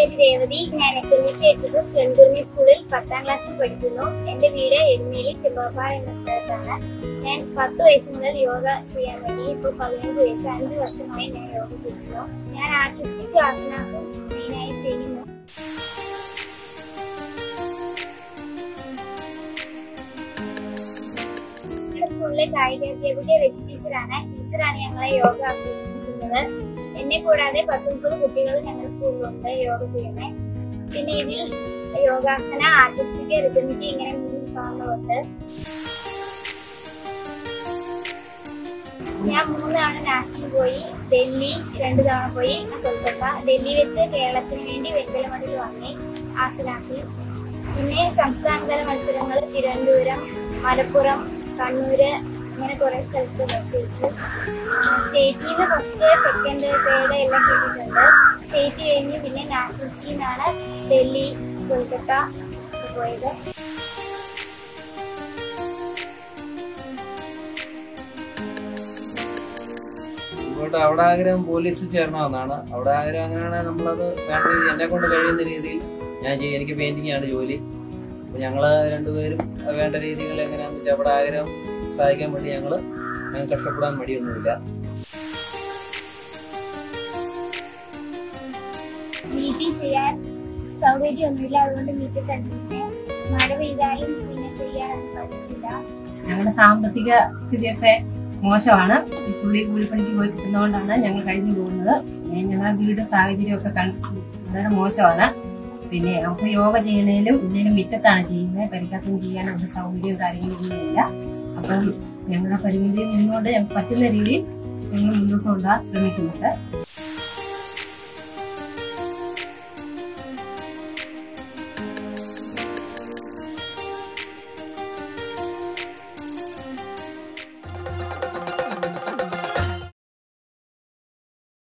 പേര് രേവതി ഞാൻ S L C H S സെൻകുർമി സ്കൂളിൽ പത്താം ക്ലാസ്സിൽ പഠിക്കുന്നു എന്റെ വീട് എരുമേലി ചെമ്പാപ്പാട് എന്ന സ്ഥലത്താണ് ഞാൻ പത്ത് വയസ്സ് മുതൽ യോഗ ചെയ്യാൻ വേണ്ടി ഇപ്പോൾ പതിനഞ്ച് വയസ്സ് അഞ്ച് വർഷമായി ഞാൻ യോഗ ചെയ്യുന്നു ഞാൻ ആർട്ടിസ്റ്റിക് ആസനാസും മെയിനായി ചെയ്യുന്നു ഞങ്ങളുടെ സ്കൂളിലെ കായിക അധ്യാപിക രജി ടീച്ചറാണ് ടീച്ചറാണ് ഞങ്ങളെ യോഗ അഭ്യസിപ്പിക്കുന്നത് എന്നെ കൂടാതെ പത്ത് മുപ്പത് കുട്ടികൾ ഞങ്ങളുടെ സ്കൂളിലുണ്ട് യോഗ ചെയ്യുന്നത് പിന്നെ ഇതിൽ യോഗാസന ആർട്ടിസ്റ്റിക് റിതമിക്ക് ഇങ്ങനെ മൂന്ന് വിഭാഗങ്ങളുണ്ട് ഞാൻ മൂന്ന് തവണ നാഷണൽ പോയി ഡൽഹി രണ്ട് തവണ പോയി കൊൽക്കത്ത ഡൽഹി വെച്ച് കേരളത്തിന് വേണ്ടി വെങ്കല മെഡൽ വാങ്ങി ആസനാസിൽ പിന്നെ സംസ്ഥാനതല മത്സരങ്ങൾ തിരുവനന്തപുരം മലപ്പുറം കണ്ണൂര് അങ്ങനെ കുറെ സ്ഥലത്ത് മത്സരിച്ചു സ്റ്റേറ്റിൽ നിന്ന് ഫസ്റ്റ് സെക്കൻഡ് തേർഡ് എല്ലാം കിട്ടിയിട്ടുണ്ട് സ്റ്റേറ്റ് കഴിഞ്ഞ് പിന്നെ നാഷണൽസിൽ നിന്നാണ് ഡൽഹി കൊൽക്കത്ത ഒക്കെ പോയത് ഇങ്ങോട്ട് അവിടെ ആഗ്രഹം പോലീസിൽ ചേരണമെന്നാണ് അവിടെ ആഗ്രഹം അങ്ങനെയാണെങ്കിൽ നമ്മളത് വേണ്ട രീതി എന്നെ കൊണ്ട് കഴിയുന്ന രീതിയിൽ ഞാൻ ചെയ്യും എനിക്ക് പെയിന്റിംഗ് ആണ് ജോലി അപ്പോൾ ഞങ്ങൾ രണ്ടുപേരും അത് വേണ്ട രീതികൾ എങ്ങനെയാണെന്ന് വെച്ചാൽ അവിടെ ആഗ്രഹം സാധിക്കാൻ വേണ്ടി ഞങ്ങൾ ഞങ്ങൾ കഷ്ടപ്പെടാൻ മടിയൊന്നുമില്ല വീട്ടിൽ ചെയ്യാൻ സൗകര്യമൊന്നുമില്ല അതുകൊണ്ട് വീട്ടിൽ തന്നെ മഴ പെയ്താലും പിന്നെ ചെയ്യാനൊന്നും പറ്റില്ല ഞങ്ങളുടെ സാമ്പത്തിക സ്ഥിതിയൊക്കെ മോശമാണ് ഈ പുള്ളി കൂലിപ്പണിക്ക് പോയി കിട്ടുന്നതുകൊണ്ടാണ് ഞങ്ങൾ കഴിഞ്ഞു പോകുന്നത് പിന്നെ ഞങ്ങളുടെ വീട് സാഹചര്യമൊക്കെ കണ്ട് വളരെ മോശമാണ് പിന്നെ നമുക്ക് യോഗ ചെയ്യണേലും ഇതിലും മിറ്റത്താണ് ചെയ്യുന്നത് പരിക്കാത്തൊന്നും ചെയ്യാൻ അവിടെ സൗകര്യവും കാര്യങ്ങളൊന്നുമില്ല അപ്പം ഞങ്ങളുടെ പരിമിതിയിൽ നിന്നുകൊണ്ട് ഞങ്ങൾക്ക് പറ്റുന്ന രീതിയിൽ ഞങ്ങൾ മുന്നോട്ട് കൊണ്ടുപോകാൻ ശ്രമിക്കുന്നുണ്ട്